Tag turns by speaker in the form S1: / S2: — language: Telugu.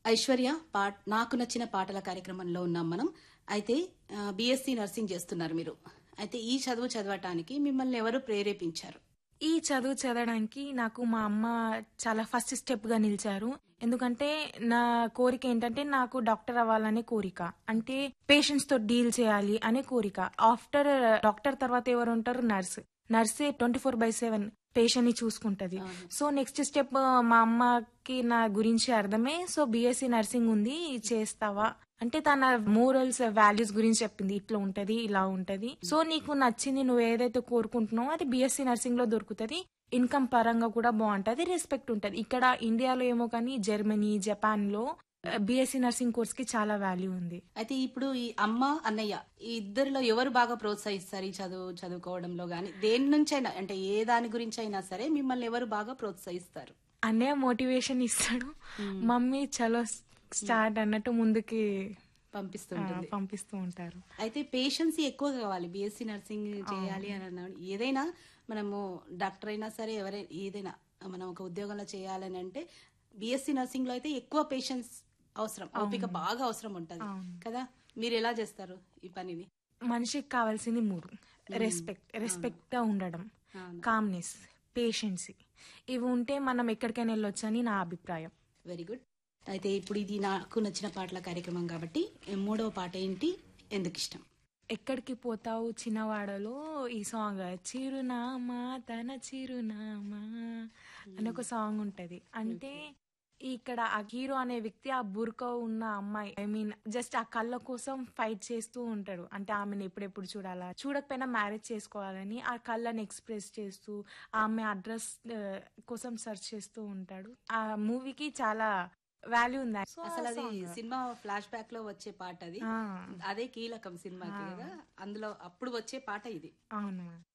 S1: ఐశ్వర్య పాట్ నాకు నచ్చిన పాటల కార్యక్రమంలో ఉన్నాం మనం అయితే బీఎస్సీ నర్సింగ్ చేస్తున్నారు మీరు అయితే ఈ చదువు చదవటానికి మిమ్మల్ని ఎవరు ప్రేరేపించారు
S2: ఈ చదువు చదవడానికి నాకు మా అమ్మ చాలా ఫస్ట్ స్టెప్ గా నిలిచారు ఎందుకంటే నా కోరిక ఏంటంటే నాకు డాక్టర్ అవ్వాలనే కోరిక అంటే పేషెంట్స్ తో డీల్ చేయాలి అనే కోరిక ఆఫ్టర్ డాక్టర్ తర్వాత ఎవరు ఉంటారు నర్స్ నర్సే twenty four by seven patient ని చూసుకుంటది సో నెక్స్ట్ స్టెప్ మా అమ్మకి నా గురించి అర్థమే సో బీఎస్సీ నర్సింగ్ ఉంది చేస్తావా అంటే తన మోరల్స్ వాల్యూస్ గురించి చెప్పింది ఇట్లా ఉంటది ఇలా ఉంటది సో నీకు నచ్చింది నువ్వు ఏదైతే కోరుకుంటున్నావో అది బీఎస్సీ నర్సింగ్ లో దొరుకుతది ఇన్కమ్ పరంగా కూడా బాగుంటది రెస్పెక్ట్ ఉంటది ఇక్కడ ఇండియాలో ఏమో కానీ జర్మనీ జపాన్ లో బీఎస్సీ నర్సింగ్ కోర్స్ కి చాలా వాల్యూ ఉంది
S1: అయితే ఇప్పుడు ఈ అమ్మ అన్నయ్య ఈ ఇద్దరిలో ఎవరు బాగా ప్రోత్సహిస్తారు ఈ చదువు చదువుకోవడంలో గాని దేని నుంచి అయినా అంటే ఏ దాని గురించి అయినా సరే మిమ్మల్ని ఎవరు బాగా ప్రోత్సహిస్తారు
S2: అన్నయ్య మోటివేషన్ ఇస్తాడు మమ్మీ చలో స్టార్ట్ అన్నట్టు ముందుకి ఆ,
S1: పంపిస్తుంటుంది
S2: పంపిస్తూ ఉంటారు
S1: అయితే పేషెన్స్ ఎక్కువ కావాలి బీఎస్సీ నర్సింగ్ చేయాలి అని అన్నాడు ఏదైనా మనము డాక్టర్ అయినా సరే ఎవరైనా ఏదైనా మనం ఒక ఉద్యోగంలో చేయాలని అంటే బీఎస్సీ నర్సింగ్ లో అయితే ఎక్కువ పేషెన్స్ అవసరం ఓపిక బాగా అవసరం ఉంటది కదా మీరు ఎలా చేస్తారు ఈ పనిని
S2: మనిషికి కావాల్సింది మూడు రెస్పెక్ట్ రెస్పెక్ట్ గా ఉండడం
S1: అవును.
S2: కామ్నెస్ పేషెన్సీ ఇవి ఉంటే మనం ఎక్కడికైనా వెళ్ళొచ్చు అని నా అభిప్రాయం
S1: వెరీ గుడ్ అయితే ఇప్పుడు ఇది నాకు నచ్చిన పాటల కార్యక్రమం కాబట్టి మూడవ పాట ఏంటి ఎందుకు ఇష్టం
S2: ఎక్కడికి పోతావు చిన్నవాడలో ఈ సాంగ్ చిరునామా తన చిరునామా అని ఒక సాంగ్ ఉంటది అంటే ఇక్కడ ఆ హీరో అనే వ్యక్తి ఆ బుర్క ఉన్న అమ్మాయి ఐ మీన్ జస్ట్ ఆ కళ్ళ కోసం ఫైట్ చేస్తూ ఉంటాడు అంటే ఆమెను ఎప్పుడెప్పుడు చూడాలా చూడకపోయినా మ్యారేజ్ చేసుకోవాలని ఆ కళ్ళని ఎక్స్ప్రెస్ చేస్తూ ఆమె అడ్రస్ కోసం సెర్చ్ చేస్తూ ఉంటాడు ఆ మూవీకి చాలా వాల్యూ ఉంది So, ఆ
S1: అసలు అది
S2: song.
S1: సినిమా ఫ్లాష్ బ్యాక్ లో వచ్చే పాట అది
S2: ఆ,
S1: అదే కీలకం సినిమాకి కదా అందులో అప్పుడు వచ్చే పాట ఇది
S2: అవును